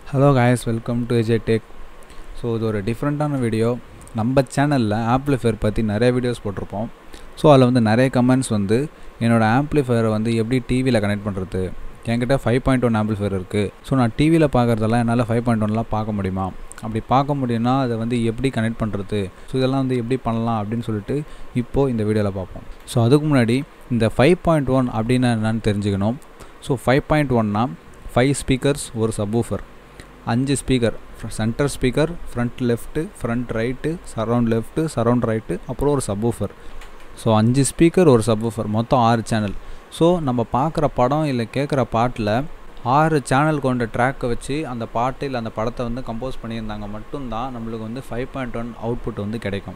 hello guys welcome to AJ tech so இது ஒரு டிஃப்ரெண்ட்டான வீடியோ நம்ம சேனலில் ஆம்ப்ளிஃபையர் பற்றி நிறைய வீடியோஸ் போட்டிருப்போம் ஸோ அதில் வந்து நிறைய கமெண்ட்ஸ் வந்து என்னோடய ஆம்ப்ளிஃபையரை வந்து எப்படி டிவியில் கனெக்ட் பண்ணுறது என்கிட்ட ஃபைவ் பாயிண்ட் ஒன் ஆம்பிள்ஃபையர் இருக்குது ஸோ நான் டிவியில் பார்க்குறதெல்லாம் என்னால் ஃபைவ் பாயிண்ட் ஒன்லாம் பார்க்க முடியுமா அப்படி பார்க்க முடியும்னா அதை வந்து எப்படி கனெக்ட் பண்ணுறது ஸோ இதெல்லாம் வந்து எப்படி பண்ணலாம் அப்படின்னு சொல்லிட்டு இப்போது இந்த வீடியோவில் பார்ப்போம் ஸோ அதுக்கு முன்னாடி இந்த ஃபைவ் பாயிண்ட் ஒன் அப்படின்னா என்னன்னு தெரிஞ்சுக்கணும் ஸோ ஃபைவ் பாயிண்ட் ஒன்னா ஃபைவ் ஸ்பீக்கர்ஸ் ஒரு சப்வூஃபர் அஞ்சு speaker center speaker front left front right surround left surround right அப்புறம் ஒரு சப்வூஃபர் ஸோ அஞ்சு ஸ்பீக்கர் ஒரு சப்வூஃபர் மொத்தம் ஆறு சேனல் ஸோ நம்ம பார்க்குற படம் இல்லை கேட்குற பாட்டில் ஆறு சேனல் கொண்ட ட்ராக்கை வச்சு அந்த பாட்டு இல்லை அந்த படத்தை வந்து கம்போஸ் பண்ணியிருந்தாங்க மட்டும்தான் நம்மளுக்கு வந்து ஃபைவ் பாயிண்ட் ஒன் அவுட்புட் வந்து கிடைக்கும்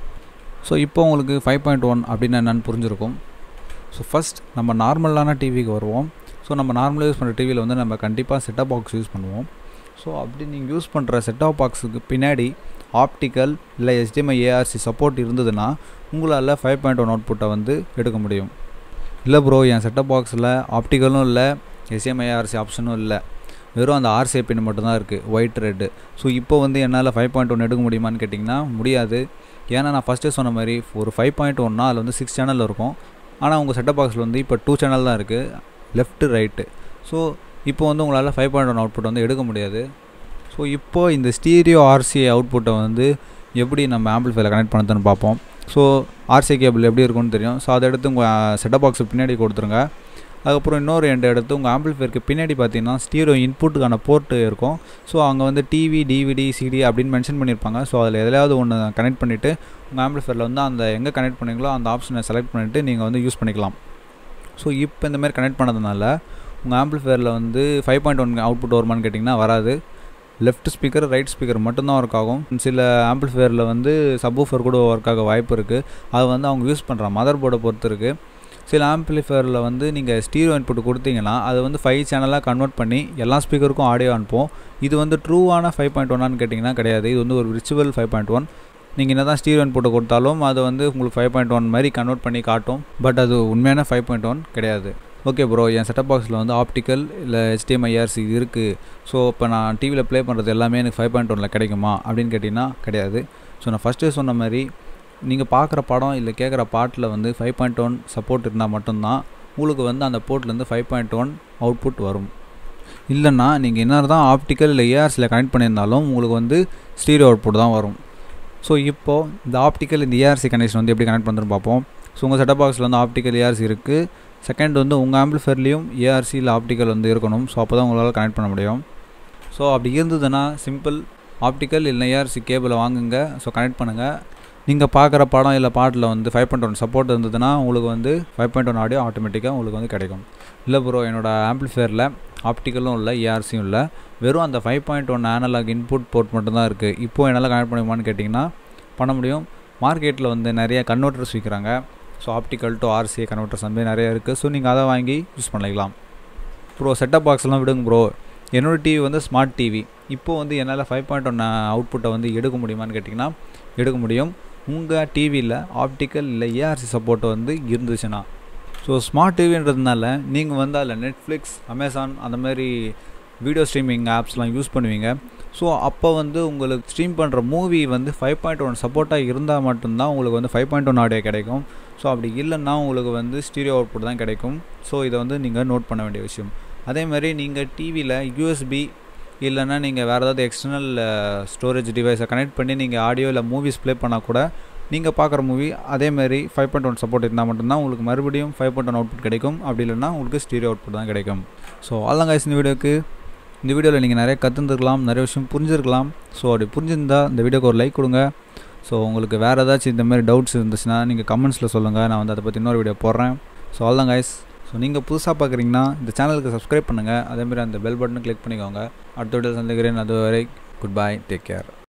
ஸோ இப்போ உங்களுக்கு ஃபைவ் பாயிண்ட் ஒன் அப்படின்னு என்னென்னு புரிஞ்சிருக்கும் ஸோ ஃபஸ்ட் நம்ம நார்மலான டிவிக்கு வருவோம் ஸோ நம்ம நார்மலாக யூஸ் பண்ணுற டிவியில் வந்து நம்ம கண்டிப்பாக செட்டப் பாக்ஸ் யூஸ் பண்ணுவோம் ஸோ அப்படி நீங்கள் யூஸ் பண்ணுற செட்டாப் பாக்ஸுக்கு பின்னாடி ஆப்டிக்கல் இல்லை எஸ்டிஎம்ஐ ஏஆர்சி சப்போர்ட் இருந்ததுன்னா உங்களால் ஃபைவ் பாயிண்ட் ஒன் அவுட்புட்டை வந்து எடுக்க முடியும் இல்லை ப்ரோ என் செட்டப் பாக்ஸில் ஆப்டிக்கலும் இல்லை எஸ்டிஎம்ஐ ஏஆர்சி ஆப்ஷனும் இல்லை வெறும் அந்த ஆர்சிஐ பின் மட்டும்தான் இருக்குது ஒயிட் ரெட்டு ஸோ இப்போ வந்து என்னால் ஃபைவ் பாயிண்ட் ஒன் எடுக்க முடியுமான்னு கேட்டிங்கன்னா முடியாது ஏன்னா நான் ஃபஸ்ட்டே சொன்ன மாதிரி ஒரு ஃபைவ் பாயிண்ட் ஒன்னா அதில் வந்து சிக்ஸ் சேனல் இருக்கும் ஆனால் உங்கள் செட்டப் பாக்ஸில் வந்து இப்போ டூ சேனல் தான் இருக்குது லெஃப்ட்டு ரைட்டு ஸோ இப்போ வந்து உங்களால் ஃபைவ் பாயிண்ட் ஒன் அவுட்புட் வந்து எடுக்க முடியாது ஸோ இப்போது இந்த ஸ்டீரியோ ஆர்சிஐ அவுட்புட்டை வந்து எப்படி நம்ம ஆம்பிள்ஃபைல கனெக்ட் பண்ணுறதுன்னு பார்ப்போம் ஸோ ஆர்சிஐ கேபிள் எப்படி இருக்கும்னு தெரியும் ஸோ அதை எடுத்து உங்கள் செட்டப் பாக்ஸுக்கு பின்னாடி கொடுத்துருங்க அதுக்கப்புறம் இன்னொரு எண்டு எடுத்து உங்கள் ஆம்பிள்ஃபையருக்கு பின்னாடி பார்த்தீங்கன்னா ஸ்டீரியோ இன்புட்டுக்கான போர்ட்டு இருக்கும் ஸோ அங்கே வந்து டிவி டிவிடி சிடி அப்படின்னு மென்ஷன் பண்ணியிருப்பாங்க ஸோ அதில் எதையாவது ஒன்று கனெக்ட் பண்ணிவிட்டு உங்கள் ஆம்பிள்ஃபையரில் வந்து அந்த எங்கே கனெக்ட் பண்ணீங்களோ அந்த ஆப்ஷனை செலக்ட் பண்ணிவிட்டு நீங்கள் வந்து யூஸ் பண்ணிக்கலாம் ஸோ இப்போ இந்த மாதிரி கனெக்ட் பண்ணதுனால உங்கள் ஆம்பிள்ஃபையரில் வந்து ஃபைவ் பாயிண்ட் ஒன் அவுட்புட் வருமானு கேட்டிங்கன்னா வராது லெஃப்ட் ஸ்பீக்கர் ரைட் ஸ்பீக்கர் மட்டும்தான் ஒர்க் ஆகும் சில ஆம்பிள்ஃபையரில் வந்து சப்வூஃபர் கூட ஒர்க் ஆக வாய்ப்பு இருக்குது அது வந்து அவங்க யூஸ் பண்ணுற மதர் போர்டை பொறுத்து இருக்குது சில ஆம்பிளிஃபையரில் வந்து நீங்கள் ஸ்டீரியோ இன்புட் கொடுத்தீங்கன்னா அது வந்து ஃபைவ் சேனலாக கன்வெர்ட் பண்ணி எல்லா ஸ்பீக்கருக்கும் ஆடியோ அனுப்போம் இது வந்து ட்ரூவான ஃபைவ் பாயிண்ட் ஒன்னான்னு கேட்டிங்கன்னா கிடையாது இது வந்து ஒரு ரிச்சுவல் ஃபைவ் பாயிண்ட் ஒன் நீங்கள் என்ன தான் ஸ்டீரியோ இன்புட்டை கொடுத்தாலும் அது வந்து உங்களுக்கு ஃபைவ் பாயிண்ட் ஒன் மாதிரி கன்வெர்ட் பண்ணி காட்டும் பட் அது உண்மையான ஃபைவ் பாயிண்ட் ஒன் கிடையாது ஓகே ப்ரோ என் செட்டப் பாக்ஸில் வந்து ஆப்டிக்கல் இல்லை ஹெச்டிஎம்ஐஆர்சி இருக்குது ஸோ இப்போ நான் டிவியில் ப்ளே பண்ணுறது எல்லாமே எனக்கு ஃபைவ் பாயிண்ட் ஒனில் கிடைக்குமா அப்படின்னு கேட்டிங்கன்னா கிடையாது ஸோ நான் ஃபஸ்ட்டே சொன்ன மாதிரி நீங்கள் பார்க்குற படம் இல்லை கேட்குற பாட்டில் வந்து ஃபைவ் பாயிண்ட் ஒன் சப்போர்ட் இருந்தால் மட்டும்தான் உங்களுக்கு வந்து அந்த போர்ட்லேருந்து ஃபைவ் பாயிண்ட் ஒன் அவுட்புட் வரும் இல்லைன்னா நீங்கள் என்ன தான் ஆப்டிக்கல் இல்லை ஏஆர்ஸில் கனெக்ட் பண்ணியிருந்தாலும் உங்களுக்கு வந்து ஸ்டீரியோ அவுட்புட் தான் வரும் ஸோ இப்போது இந்த ஆப்டிக்கல் இந்த ஏஆர்சி கனெக்ஷன் வந்து எப்படி கனெக்ட் பண்ணுறதுன்னு பார்ப்போம் ஸோ உங்கள் செட்டப் பாக்ஸில் வந்து ஆப்டிக்கல் ஏஆர்சி இருக்குது செகண்ட் வந்து உங்கள் ஆம்பிள்ஃபேர்லேயும் ஏஆர்சி இல்லை ஆப்டிக்கல் வந்து இருக்கணும் ஸோ அப்போ தான் உங்களால் கனெக்ட் பண்ண முடியும் ஸோ அப்படி இருந்ததுன்னா சிம்பிள் ஆப்டிக்கல் இல்லை ஏஆர்சி கேபிளை வாங்குங்க ஸோ கனெக்ட் பண்ணுங்கள் நீங்கள் பார்க்குற படம் இல்லை பாட்டில் வந்து ஃபைவ் பாயிண்ட் ஒன் சப்போர்ட் இருந்ததுன்னா உங்களுக்கு வந்து ஃபைவ் பாயிண்ட் ஒன் ஆடியோ ஆட்டோமேட்டிக்காக உங்களுக்கு வந்து கிடைக்கும் இல்லை ப்ரோ என்னோடய ஆம்பிள்ஃபேரில் ஆப்டிக்கலும் இல்லை ஏஆர்சியும் இல்லை வெறும் அந்த five point one analog input port மட்டும்தான் இருக்குது இப்போது என்னால் கனெக்ட் பண்ணுமான்னு கேட்டிங்கன்னா பண்ண முடியும் மார்க்கெட்டில் வந்து நிறைய கன்வெர்ட்டர்ஸ் விற்கிறாங்க so optical to RCA converters அந்த மாதிரி நிறைய இருக்குது ஸோ நீங்கள் அதை வாங்கி யூஸ் பண்ணிக்கலாம் ப்ரோ செட்டப் பாக்ஸ்லாம் விடுங்க ப்ரோ என்னோடய டிவி வந்து ஸ்மார்ட் டிவி இப்போது வந்து என்னால் ஃபைவ் பாயிண்ட் ஒன் அவுட்புட்டை வந்து எடுக்க முடியுமான்னு கேட்டிங்கன்னா எடுக்க முடியும் உங்கள் டிவியில் ஆப்டிக்கல் இல்லை ஏஆர்சி சப்போர்ட் வந்து இருந்துச்சுன்னா ஸோ ஸ்மார்ட் டிவின்றதுனால நீங்கள் வந்து அதில் நெட்ஃப்ளிக்ஸ் அமேசான் அந்த மாதிரி வீடியோ ஸ்ட்ரீமிங் ஆப்ஸ்லாம் யூஸ் பண்ணுவீங்க ஸோ அப்போ வந்து உங்களுக்கு ஸ்ட்ரீம் பண்ணுற மூவி வந்து ஃபைவ் பாயிண்ட் ஒன் சப்போர்ட்டாக இருந்தால் மட்டும்தான் உங்களுக்கு வந்து ஃபைவ் பாயிண்ட் ஒன் ஆடியோ கிடைக்கும் ஸோ அப்படி இல்லைன்னா உங்களுக்கு வந்து ஸ்டீரியோ அவுட்புட் தான் கிடைக்கும் ஸோ இதை வந்து நீங்கள் நோட் பண்ண வேண்டிய விஷயம் அதே மாதிரி நீங்கள் டிவியில் யூஎஸ்பி இல்லைன்னா நீங்கள் வேறு ஏதாவது எக்ஸ்டர்னல் ஸ்டோரேஜ் டிவைஸை கனெக்ட் பண்ணி நீங்கள் ஆடியோ இல்லை மூவிஸ் ப்ளே பண்ணால் கூட நீங்கள் பார்க்குற மூவி அதேமாதிரி ஃபைவ் பாயிண்ட் ஒன் சப்போர்ட் இருந்தால் மட்டும்தான் உங்களுக்கு மறுபடியும் ஃபைவ் பாயிண்ட் ஒன் அவுட்புட் கிடைக்கும் அப்படி இல்லைன்னா உங்களுக்கு ஸ்டீரியோ அவுட்புட் தான் கிடைக்கும் ஸோ அதான் கைஸ் இந்த வீடியோக்கு இந்த வீடியோவில் நீங்கள் நிறைய கற்றுந்துருக்கலாம் நிறைய விஷயம் புரிஞ்சிருக்கலாம் ஸோ அப்படி புரிஞ்சிருந்தா இந்த வீடியோக்கு ஒரு லைக் கொடுங்க ஸோ உங்களுக்கு வேறு ஏதாச்சும் இந்த மாதிரி டவுட்ஸ் இருந்துச்சுன்னா நீங்கள் கமெண்ட்ஸில் சொல்லுங்கள் நான் வந்து அதை பற்றி இன்னொரு வீடியோ போடுறேன் ஸோ அதான் கைஸ் ஸோ நீங்கள் புதுசாக பார்க்குறீங்கன்னா இந்த சேனலுக்கு சப்ஸ்கிரைப் பண்ணுங்கள் அதேமாதிரி அந்த பெல் பட்டனை கிளிக் பண்ணிக்கோங்க அடுத்த வீடியோ சந்திக்கிறேன் அதுவரை குட் பை டேக் கேர்